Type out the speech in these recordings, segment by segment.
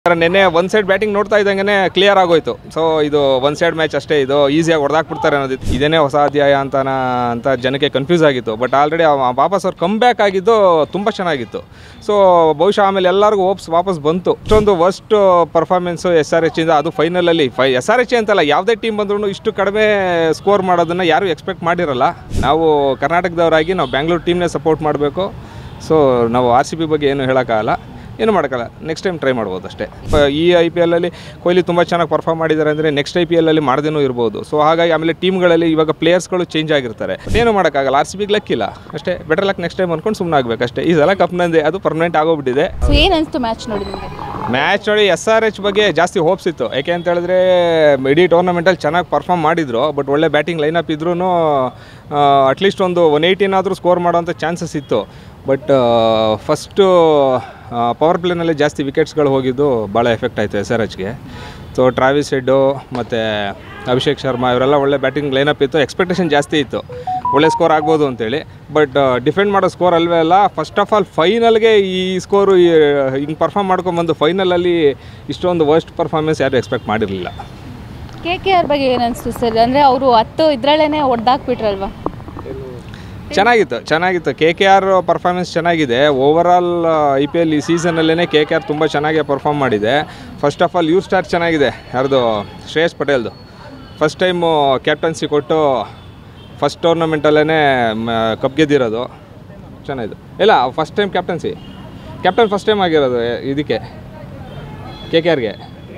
ನಿನ್ನೆ one side batting ನೋಡ್ತಾ ಇದ್ದಂಗೆ ಕ್ಲಿಯರ್ ಆಗೋಯ್ತು ಸೊ ಇದು ಒನ್ ಸೈಡ್ ಮ್ಯಾಚ್ ಅಷ್ಟೇ ಇದು ಈಸಿಯಾಗಿ ಹೊಡೆದಾಕ್ಬಿಡ್ತಾರೆ ಅನ್ನೋದಿತ್ತು ಇದೇನೇ ಹೊಸ ಅಧ್ಯಾಯ ಅಂತಾನ ಅಂತ ಜನಕ್ಕೆ ಕನ್ಫ್ಯೂಸ್ ಆಗಿತ್ತು ಬಟ್ ಆಲ್ರೆಡಿ ವಾಪಸ್ ಅವ್ರು ಕಮ್ ಬ್ಯಾಕ್ ಆಗಿದ್ದು ತುಂಬ ಚೆನ್ನಾಗಿತ್ತು ಸೊ ಬಹುಶಃ ಆಮೇಲೆ ಎಲ್ಲರಿಗೂ ಓಪ್ಸ್ ವಾಪಸ್ ಬಂತು ಇಷ್ಟೊಂದು worst performance S R H ಇಂದ ಅದು ಫೈನಲಲ್ಲಿ ಫೈ ಎಸ್ ಆರ್ ಎಚ್ ಅಂತಲ್ಲ ಯಾವುದೇ ಟೀಮ್ ಬಂದ್ರೂ ಇಷ್ಟು ಕಡಿಮೆ ಸ್ಕೋರ್ ಮಾಡೋದನ್ನು ಯಾರೂ ಎಕ್ಸ್ಪೆಕ್ಟ್ ಮಾಡಿರಲ್ಲ ನಾವು ಕರ್ನಾಟಕದವರಾಗಿ ನಾವು ಬ್ಯಾಂಗ್ಳೂರು ಟೀಮ್ನೇ ಸಪೋರ್ಟ್ ಮಾಡಬೇಕು ಸೊ ನಾವು ಆರ್ ಸಿ ಬಿ ಬಗ್ಗೆ ಏನು ಹೇಳೋಕ್ಕಾಗಲ್ಲ ಏನು ಮಾಡೋಕ್ಕಲ್ಲ ನೆಕ್ಸ್ಟ್ ಟೈಮ್ ಟ್ರೈ ಮಾಡ್ಬೋದು ಅಷ್ಟೇ ಪ- ಈ ಐ ಪಿ ಎಲ್ಲಲ್ಲಿ ಕೊಹ್ಲಿ ತುಂಬ ಚೆನ್ನಾಗಿ ಪರ್ಫಾರ್ಮ್ ಮಾಡಿದ್ದಾರೆ ಅಂದರೆ ನೆಕ್ಸ್ಟ್ ಐ ಪಿ ಎಲ್ಲಲ್ಲಿ ಮಾಡ್ದೇನೂ ಇರ್ಬೋದು ಸೊ ಹಾಗಾಗಿ ಆಮೇಲೆ ಟೀಮ್ಗಳಲ್ಲಿ ಇವಾಗ ಪ್ಲೇಯರ್ಸ್ಗಳು ಚೇಂಜ್ ಆಗಿರ್ತಾರೆ But ಏನು ಮಾಡೋಕ್ಕಾಗಲ್ಲ ಆರ್ ಸಿ ಬಿಗೆ ಲಕ್ಕಿಲ್ಲ ಅಷ್ಟೇ ಬೆಟರ್ ಲಕ್ ನೆಕ್ಸ್ಟ್ ಟೈಮ್ ಅನ್ಕೊಂಡು ಸುಮ್ಮನೆ ಆಗಬೇಕು ಅಷ್ಟೇ ಈ ಸಲ ಕಪ್ ನಂದೆ ಅದು ಪರ್ಮನೆಂಟ್ ಆಗೋಗ್ಬಿಟ್ಟಿದೆ ಸೊ ಏನು ಅನಿಸ್ತು ಮ್ಯಾಚ್ ನೋಡಿ ನಿಮಗೆ ಮ್ಯಾಚ್ ನೋಡಿ ಎಸ್ ಆರ್ ಎಚ್ ಬಗ್ಗೆ ಜಾಸ್ತಿ ಹೋಪ್ಸ್ ಇತ್ತು ಯಾಕೆ ಅಂತ ಹೇಳಿದ್ರೆ ಇಡೀ ಟೂರ್ನಮೆಂಟಲ್ಲಿ ಚೆನ್ನಾಗಿ ಪರ್ಫಾರ್ಮ್ ಮಾಡಿದ್ರು ಬಟ್ ಒಳ್ಳೆ ಬ್ಯಾಟಿಂಗ್ ಲೈನಪ್ ಇದ್ರೂ ಅಟ್ಲೀಸ್ಟ್ ಒಂದು ಒನ್ ಏಯ್ಟೀನ್ ಆದರೂ ಸ್ಕೋರ್ ಮಾಡೋಂಥ ಚಾನ್ಸಸ್ ಇತ್ತು ಬಟ್ ಫಸ್ಟು ಪವರ್ ಪ್ಲೇನಲ್ಲಿ ಜಾಸ್ತಿ ವಿಕೆಟ್ಸ್ಗಳು ಹೋಗಿದ್ದು ಭಾಳ ಎಫೆಕ್ಟ್ ಆಯಿತು ಎಸ್ ಆರ್ ಎಚ್ಗೆ ಸೊ ಟ್ರಾವಿಸ್ ಹೆಡ್ಡು ಮತ್ತು ಅಭಿಷೇಕ್ ಶರ್ಮಾ ಇವರೆಲ್ಲ ಒಳ್ಳೆ ಬ್ಯಾಟಿಂಗ್ ಲೈನಪ್ ಇತ್ತು ಎಕ್ಸ್ಪೆಕ್ಟೇಷನ್ ಜಾಸ್ತಿ ಇತ್ತು ಒಳ್ಳೆ ಸ್ಕೋರ್ ಆಗ್ಬೋದು ಅಂತೇಳಿ ಬಟ್ ಡಿಫೆಂಡ್ ಮಾಡೋ ಸ್ಕೋರ್ ಅಲ್ವೇ ಅಲ್ಲ ಫಸ್ಟ್ ಆಫ್ ಆಲ್ ಫೈನಲ್ಗೆ ಈ ಸ್ಕೋರು ಹಿಂಗೆ ಪರ್ಫಾರ್ಮ್ ಮಾಡ್ಕೊಂಬಂದು ಫೈನಲಲ್ಲಿ ಇಷ್ಟೊಂದು ವರ್ಸ್ಟ್ ಪರ್ಫಾರ್ಮೆನ್ಸ್ ಯಾರು ಎಕ್ಸ್ಪೆಕ್ಟ್ ಮಾಡಿರಲಿಲ್ಲ ಕೆ ಕೆ ಆರ್ ಬಗ್ಗೆ ಏನು ಅನಿಸ್ತು ಸರ್ ಅಂದರೆ ಅವರು ಹತ್ತು ಇದರಲ್ಲೇ ಹೊಡೆದಾಕ್ಬಿಟ್ರಲ್ವಾ ಚೆನ್ನಾಗಿತ್ತು ಚೆನ್ನಾಗಿತ್ತು ಕೆ ಕೆ ಆರ್ ಪರ್ಫಾರ್ಮೆನ್ಸ್ ಚೆನ್ನಾಗಿದೆ ಓವರಾಲ್ ಐ ಪಿ ಎಲ್ ಈ ಸೀಸನಲ್ಲೇ ಕೆ ಕೆ ಆರ್ ತುಂಬ ಚೆನ್ನಾಗಿ ಪರ್ಫಾರ್ಮ್ ಮಾಡಿದೆ first of all you star ಚೆನ್ನಾಗಿದೆ ಯಾರ್ದು ಶ್ರೇಯಸ್ ಪಟೇಲ್ದು ಫಸ್ಟ್ ಟೈಮು ಕ್ಯಾಪ್ಟನ್ಸಿ ಕೊಟ್ಟು ಫಸ್ಟ್ ಟೂರ್ನಮೆಂಟಲ್ಲೇ ಕಪ್ ಗೆದ್ದಿರೋದು ಚೆನ್ನಾಗಿತ್ತು ಇಲ್ಲ first time captaincy captain first time ಆಗಿರೋದು ಎ- ಇದಕ್ಕೆ ಕೆ ಕೆ ಆರ್ಗೆ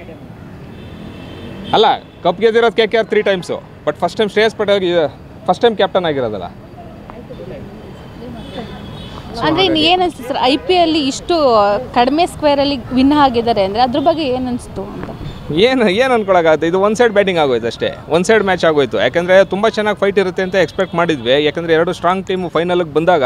ಅಲ್ಲ ಕಪ್ ಗೆದ್ದಿರೋದು K K R three times but first time Shreyas ಪಟೇಲ್ಗೆ ಫಸ್ಟ್ ಟೈಮ್ ಕ್ಯಾಪ್ಟನ್ ಆಗಿರೋದಲ್ಲ ಅಂದರೆ ಇನ್ನು ಏನು ಅನಿಸ್ತು ಸರ್ ಐ ಪಿ ಎಲ್ಲಿ ಇಷ್ಟು ಕಡಿಮೆ ಸ್ಕ್ವೇರಲ್ಲಿ ವಿನ್ ಆಗಿದ್ದಾರೆ ಅಂದರೆ ಅದ್ರ ಬಗ್ಗೆ ಏನು ಅನಿಸ್ತು ಅಂತ ಏನು ಏನು ಅನ್ಕೊಳಕ್ಕಾಗುತ್ತೆ ಇದು ಒನ್ ಸೈಡ್ ಬ್ಯಾಟಿಂಗ್ ಆಗೋಯ್ತು ಅಷ್ಟೇ ಒನ್ ಸೈಡ್ ಮ್ಯಾಚ್ ಆಗೋಯ್ತು ಯಾಕಂದರೆ ತುಂಬ ಚೆನ್ನಾಗಿ ಫೈಟ್ ಇರುತ್ತೆ ಅಂತ ಎಕ್ಸ್ಪೆಕ್ಟ್ ಮಾಡಿದ್ವಿ ಯಾಕಂದರೆ ಎರಡು ಸ್ಟ್ರಾಂಗ್ ಟೀಮು ಫೈನಲ್ಗೆ ಬಂದಾಗ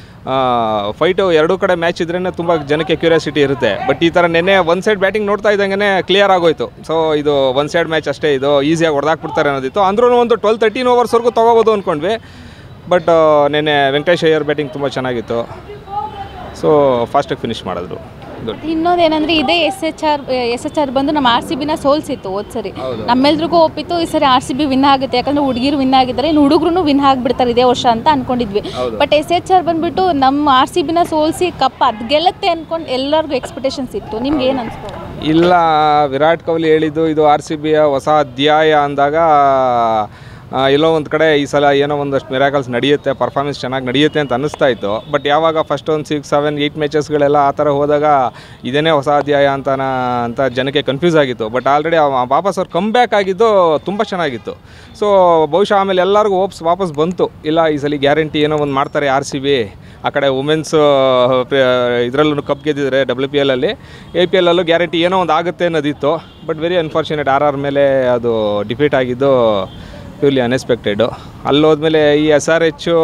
ಫೈಟು ಎರಡೂ ಕಡೆ ಮ್ಯಾಚ್ ಇದ್ರೇ ತುಂಬ ಜನಕ್ಕೆ ಕ್ಯೂರಿಯಾಸಿಟಿ ಇರುತ್ತೆ ಬಟ್ ಈ ಥರ ನಿನ್ನೆ ಒನ್ ಸೈಡ್ ಬ್ಯಾಟಿಂಗ್ ನೋಡ್ತಾ ಇದ್ದಂಗೆ ಕ್ಲಿಯರ್ ಆಗೋಯ್ತು ಸೊ ಇದು ಒನ್ ಸೈಡ್ ಮ್ಯಾಚ್ ಅಷ್ಟೇ ಇದು ಈಸಿಯಾಗಿ ಹೊಡೆದಾಕ್ಬಿಡ್ತಾರೆ ಅನ್ನೋದಿತ್ತು ಅಂದ್ರೂ ಒಂದು ಟ್ವೆಲ್ ತರ್ಟೀನ್ ಓವರ್ಸ್ವರೆಗೂ ತೊಗೋಬೋದು ಅಂದ್ಕೊಂಡ್ವಿ ಬಟ್ ನಿನ್ನೆ ವೆಂಕಟೇಶ್ ಅಯ್ಯರ್ ಬ್ಯಾಟಿಂಗ್ ತುಂಬ ಚೆನ್ನಾಗಿತ್ತು ಸೊ ಫಾಸ್ಟಾಗಿ ಫಿನಿಷ್ ಮಾಡಿದ್ರು ಗುಡ್ ಇನ್ನೊಂದು ಏನಂದ್ರೆ ಇದೇ S H R S H R ಬಂದು ನಮ್ಮ ಆರ್ ಸಿ ಬಿನ ಸೋಲ್ಸಿತ್ತು ಹೋದ್ ಸರಿ ನಮ್ಮೆಲ್ರಿಗೂ ಒಪ್ಪಿತ್ತು ಈ ಸರಿ ಆರ್ ಸಿ ಬಿ ವಿನ್ ಆಗುತ್ತೆ ಯಾಕಂದ್ರೆ ಹುಡುಗಿರು ವಿನ್ ಆಗಿದ್ದಾರೆ ಇನ್ನು ಹುಡುಗರು ವಿನ್ ಆಗಿಬಿಡ್ತಾರೆ ಇದೇ ವರ್ಷ ಅಂತ ಅನ್ಕೊಂಡಿದ್ವಿ ಬಟ್ ಎಸ್ ಎಚ್ ಆರ್ ಬಂದ್ಬಿಟ್ಟು ನಮ್ಮ ಆರ್ ಸಿ ಬಿನ ಸೋಲ್ಸಿ ಕಪ್ ಅದು ಗೆಲ್ಲತ್ತೆ ಅನ್ಕೊಂಡು ಎಲ್ಲರಿಗೂ ಎಕ್ಸ್ಪೆಕ್ಟೇಷನ್ಸ್ ಇತ್ತು ನಿಮ್ಗೆ ಏನು ಅನ್ಸ್ತು ಇಲ್ಲ ವಿರಾಟ್ ಕೊಹ್ಲಿ ಹೇಳಿದ್ದು ಇದು ಆರ್ ಸಿ ಬಿಯ ಹೊಸ ಅಧ್ಯಾಯ ಅಂದಾಗ ಆ, ಎಲ್ಲೋ ಒಂದು ಕಡೆ ಈ ಸಲ ಏನೋ ಒಂದಷ್ಟು ಮಿರಾಕಲ್ಸ್ ನಡೆಯುತ್ತೆ ಪರ್ಫಾರ್ಮೆನ್ಸ್ ಚೆನ್ನಾಗಿ ನಡೆಯುತ್ತೆ ಅಂತ ಅನ್ನಿಸ್ತಾ ಇತ್ತು ಬಟ್ ಯಾವಾಗ ಫಸ್ಟ್ ಒಂದು ಸಿಕ್ಸ್ ಸೆವೆನ್ ಏಯ್ಟ್ ಮ್ಯಾಚಸ್ಗಳೆಲ್ಲ ಆ ಥರ ಹೋದಾಗ ಇದೇನೇ ಹೊಸ ಅಧ್ಯಾಯ ಅಂತಾನ ಅಂತ ಜನಕ್ಕೆ ಕನ್ಫ್ಯೂಸ್ ಆಗಿತ್ತು ಬಟ್ ಆಲ್ರೆಡಿ ವಾಪಸ್ ಅವ್ರು ಕಮ್ ಬ್ಯಾಕ್ ಆಗಿದ್ದು ತುಂಬ ಚೆನ್ನಾಗಿತ್ತು ಸೊ ಬಹುಶಃ ಆಮೇಲೆ ಎಲ್ಲರಿಗೂ ಓಪ್ಸ್ ವಾಪಸ್ ಬಂತು ಇಲ್ಲ ಈ ಸಲ ಗ್ಯಾರಂಟಿ ಏನೋ ಒಂದು ಮಾಡ್ತಾರೆ ಆರ್ ಸಿ ಬಿ ಆ ಕಡೆ ವುಮೆನ್ಸ್ ಇದರಲ್ಲೂ ಕಪ್ ಗೆದ್ದಿದ್ದಾರೆ ಡಬ್ಲ್ಯೂ ಪಿ ಎಲ್ಲಲ್ಲಿ ಎ ಪಿ ಎಲ್ಲಲ್ಲೂ ಗ್ಯಾರಂಟಿ ಏನೋ ಒಂದು ಆಗುತ್ತೆ ಅನ್ನೋದಿತ್ತು but very unfortunate R R ಮೇಲೆ ಅದು ಡಿಫೀಟ್ ಆಗಿದ್ದು ಪ್ಯೂರ್ಲಿ ಅನ್ಎಕ್ಸ್ಪೆಕ್ಟೆಡು ಅಲ್ಲಿ ಹೋದ್ಮೇಲೆ ಈ ಎಸ್ ಆರ್ ಎಚ್ಚು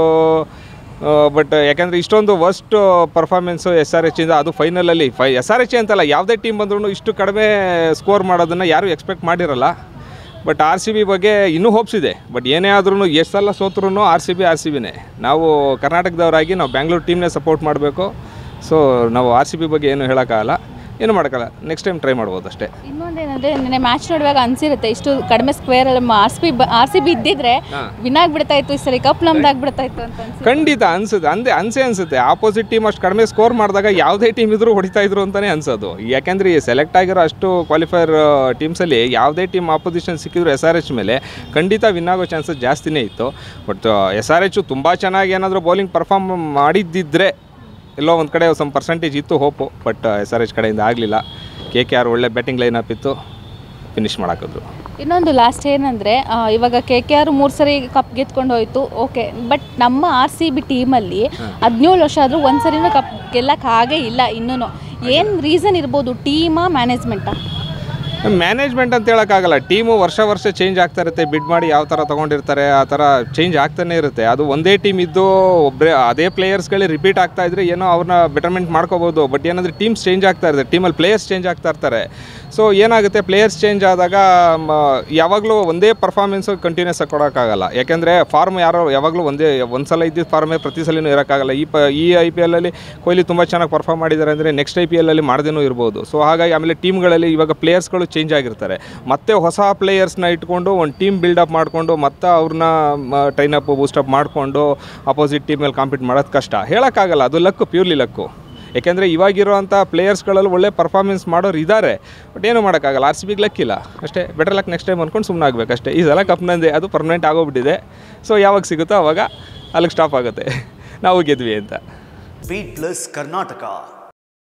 ಬಟ್ ಯಾಕಂದರೆ ಇಷ್ಟೊಂದು ವರ್ಸ್ಟ್ ಪರ್ಫಾರ್ಮೆನ್ಸು ಎಸ್ ಆರ್ ಎಚ್ಚಿಂದ ಅದು ಫೈನಲಲ್ಲಿ ಫೈ ಎಸ್ ಆರ್ ಎಚ್ ಅಂತಲ್ಲ ಯಾವುದೇ ಟೀಮ್ ಬಂದ್ರೂ ಇಷ್ಟು ಕಡಿಮೆ ಸ್ಕೋರ್ ಮಾಡೋದನ್ನು ಯಾರೂ ಎಕ್ಸ್ಪೆಕ್ಟ್ ಮಾಡಿರಲ್ಲ ಬಟ್ ಆರ್ ಸಿ ಬಿ ಬಗ್ಗೆ ಇನ್ನೂ ಹೋಪ್ಸ್ ಇದೆ ಬಟ್ ಏನೇ ಆದ್ರೂ ಎಷ್ಟು ಸಲ ಸೋತ್ರೂ R C B R C ಬಿನೇ ನಾವು ಕರ್ನಾಟಕದವರಾಗಿ ನಾವು ಬ್ಯಾಂಗ್ಳೂರು ಟೀಮ್ನೇ ಸಪೋರ್ಟ್ ಮಾಡಬೇಕು ಸೊ ನಾವು ಆರ್ ಸಿ ಬಿ ಬಗ್ಗೆ ಏನು ಹೇಳೋಕ್ಕಾಗಲ್ಲ ಏನು ಮಾಡೋಕ್ಕಲ್ಲ ನೆಕ್ಸ್ಟ್ ಟೈಮ್ ಟ್ರೈ ಮಾಡ್ಬೋದು ಅಷ್ಟೇ ಇನ್ನೊಂದೇನಂದ್ರೆ ನೆನ್ನೆ ಮ್ಯಾಚ್ ನೋಡುವಾಗ ಅನ್ಸಿರುತ್ತೆ ಇಷ್ಟು ಕಡಿಮೆ ಸ್ಕ್ವೇರ್ ಅಲ್ಲಿ R C B R C B ಇದ್ದಿದ್ರೆ ವಿನ್ ಆಗ್ಬಿಡ್ತಾ ಇತ್ತು ಈ ಸರಿ ಕಪ್ ನಮ್ದು ಆಗ್ಬಿಡ್ತಾ ಇತ್ತು ಅಂತ ಅನ್ಸುತ್ತೆ ಖಂಡಿತ ಅನ್ಸುತ್ತೆ ಅಂದೆ ಅನ್ಸೇ ಅನ್ಸುತ್ತೆ ಆಪೋಸಿಟ್ ಟೀಮ್ ಅಷ್ಟು ಕಡಿಮೆ ಸ್ಕೋರ್ ಮಾಡಿದಾಗ ಯಾವುದೇ ಟೀಮ್ ಇದ್ರೂ ಹೊಡಿತಾ ಇದ್ರು ಅಂತಲೇ ಅನ್ಸೋದು ಯಾಕೆಂದ್ರೆ ಈ ಸೆಲೆಕ್ಟ್ ಆಗಿರೋ ಅಷ್ಟು ಕ್ವಾಲಿಫೈರ್ ಟೀಮ್ಸಲ್ಲಿ ಯಾವುದೇ ಟೀಮ್ ಆಪೋಸಿಷನ್ ಸಿಕ್ಕಿದ್ರು ಎಸ್ ಆರ್ ಎಚ್ ಮೇಲೆ ಖಂಡಿತ ವಿನ್ ಆಗೋ ಚಾನ್ಸಸ್ ಜಾಸ್ತಿನೇ ಇತ್ತು ಬಟ್ ಎಸ್ ಆರ್ ಎಚ್ ತುಂಬ ಚೆನ್ನಾಗಿ ಏನಾದರೂ ಬೌಲಿಂಗ್ ಪರ್ಫಾರ್ಮ್ ಮಾಡಿದ್ದಿದ್ರೆ ಎಲ್ಲೋ ಒಂದು ಕಡೆ ಸ್ವಲ್ಪ ಪರ್ಸೆಂಟೇಜ್ ಇತ್ತು hope but S R H ಕಡೆಯಿಂದ ಆಗಲಿಲ್ಲ ಕೆ ಕೆ ಆರ್ ಒಳ್ಳೆ ಬ್ಯಾಟಿಂಗ್ ಲೈನ್ ಅಪ್ ಇತ್ತು ಫಿನಿಷ್ ಮಾಡಾಕಿದ್ರು ಇನ್ನೊಂದು ಲಾಸ್ಟ್ ಏನಂದರೆ ಇವಾಗ ಕೆ ಕೆ ಆರ್ ಮೂರು ಸರಿ ಕಪ್ ಗೆದ್ಕೊಂಡು ಹೋಯ್ತು ಓಕೆ ಬಟ್ ನಮ್ಮ ಆರ್ ಸಿ ಬಿ ಟೀಮಲ್ಲಿ ಹದಿನೇಳು ವರ್ಷ ಆದರೂ ಒಂದು ಸರಿನೂ ಕಪ್ ಗೆಲ್ಲಕ್ಕೆ ಹಾಗೇ ಇಲ್ಲ ಇನ್ನೂ ಏನು ರೀಸನ್ ಇರ್ಬೋದು ಟೀಮಾ ಮ್ಯಾನೇಜ್ಮೆಂಟಾ ಮ್ಯಾನೇಜ್ಮೆಂಟ್ ಅಂತ ಹೇಳೋಕ್ಕಾಗಲ್ಲ ಟೀಮು ವರ್ಷ ವರ್ಷ ಚೇಂಜ್ ಆಗ್ತಾ ಇರುತ್ತೆ ಬಿಡ್ ಮಾಡಿ ಯಾವ ಥರ ತೊಗೊಂಡಿರ್ತಾರೆ ಆ ಥರ ಚೇಂಜ್ ಆಗ್ತಾನೆ ಇರುತ್ತೆ ಅದು ಒಂದೇ ಟೀಮ್ ಇದ್ದು ಒಬ್ಬರೇ ಅದೇ ಪ್ಲೇಯರ್ಸ್ಗಳೇ ರಿಪೀಟ್ ಆಗ್ತಾ ಇದ್ರೆ ಏನೋ ಅವ್ರನ್ನ ಬೆಟರ್ಮೆಂಟ್ ಮಾಡ್ಕೋಬೋದು ಬಟ್ ಏನಂದರೆ ಟೀಮ್ಸ್ ಚೇಂಜ್ ಆಗ್ತಾ ಇರುತ್ತೆ ಟೀಮಲ್ಲಿ ಪ್ಲೇಯರ್ಸ್ ಚೇಂಜ್ ಆಗ್ತಾ ಇರ್ತಾರೆ ಸೊ ಏನಾಗುತ್ತೆ ಪ್ಲೇಯರ್ಸ್ ಚೇಂಜ್ ಆದಾಗ ಮ, ಯಾವಾಗಲೂ ಒಂದೇ ಪರ್ಫಾರ್ಮೆನ್ಸು ಕಂಟಿನ್ಯೂಸ್ ಆಗಿ ಕೊಡೋಕ್ಕಾಗಲ್ಲ ಯಾಕೆಂದರೆ ಫಾರ್ಮ್ ಯಾರೋ ಯಾವಾಗಲೂ ಒಂದೇ ಒಂದು ಸಲ ಇದ್ದಿದ್ದ ಫಾರ್ಮೇ ಪ್ರತಿ ಸಲನೂ ಇರೋಕ್ಕಾಗಲ್ಲ ಈ ಪ ಈ ಐ ಪಿ ಎಲ್ಲಲ್ಲಿ ಕೊಹ್ಲಿ ತುಂಬ ಚೆನ್ನಾಗಿ ಪರ್ಫಾರ್ಮ್ ಮಾಡಿದ್ದಾರೆ ಅಂದರೆ ನೆಕ್ಸ್ಟ್ ಐ ಪಿ ಎಲ್ಲಲ್ಲಿ ಮಾಡದೇನೂ ಇರ್ಬೋದು ಸೊ ಹಾಗಾಗಿ ಆಮೇಲೆ ಟೀಮ್ಗಳಲ್ಲಿ ಇವಾಗ ಪ್ಲೇಯರ್ಸ್ಗಳು ಚೇಂಜ್ ಆಗಿರ್ತಾರೆ ಮತ್ತೆ ಹೊಸ ಪ್ಲೇಯರ್ಸ್ನ ಇಟ್ಕೊಂಡು ಒಂದು ಟೀಮ್ ಬಿಲ್ಡಪ್ ಮಾಡಿಕೊಂಡು ಮತ್ತೆ ಅವ್ರನ್ನ ಟ್ರೈನ್ ಅಪ್ ಬೂಸ್ಟಪ್ ಮಾಡಿಕೊಂಡು ಅಪೋಸಿಟ್ ಟೀಮಲ್ಲಿ ಕಾಂಪೀಟ್ ಮಾಡೋದು ಕಷ್ಟ ಹೇಳೋಕ್ಕಾಗಲ್ಲ ಅದು ಲಕ್ಕು ಪ್ಯೂರ್ಲಿ ಲಕ್ಕು ಯಾಕೆಂದರೆ ಇವಾಗಿರೋವಂಥ ಪ್ಲೇಯರ್ಸ್ಗಳಲ್ಲಿ ಒಳ್ಳೆ ಪರ್ಫಾರ್ಮೆನ್ಸ್ ಮಾಡೋರು ಇದ್ದಾರೆ ಬಟ್ ಏನೂ ಮಾಡೋಕ್ಕಾಗಲ್ಲ ಆರ್ ಸಿ ಬಿಗೆ ಲಕ್ಕಿಲ್ಲ ಅಷ್ಟೇ ಬೆಟರ್ ಲಕ್ ನೆಕ್ಸ್ಟ್ ಟೈಮ್ ಅಂದ್ಕೊಂಡು ಸುಮ್ಮನೆ ಆಗಬೇಕು ಅಷ್ಟೇ ಈ ಸಲ ಕಪ್ ನಂದೆ ಅದು ಪರ್ಮನೆಂಟ್ ಆಗೋಗ್ಬಿಟ್ಟಿದೆ ಸೊ ಯಾವಾಗ ಸಿಗುತ್ತೋ ಅವಾಗ ಅಲ್ಲಿಗೆ ಸ್ಟಾಪ್ ಆಗುತ್ತೆ ನಾವು ಗೆದ್ವಿ ಅಂತ ಬೀಟ್ ಪ್ಲಸ್ ಕರ್ನಾಟಕ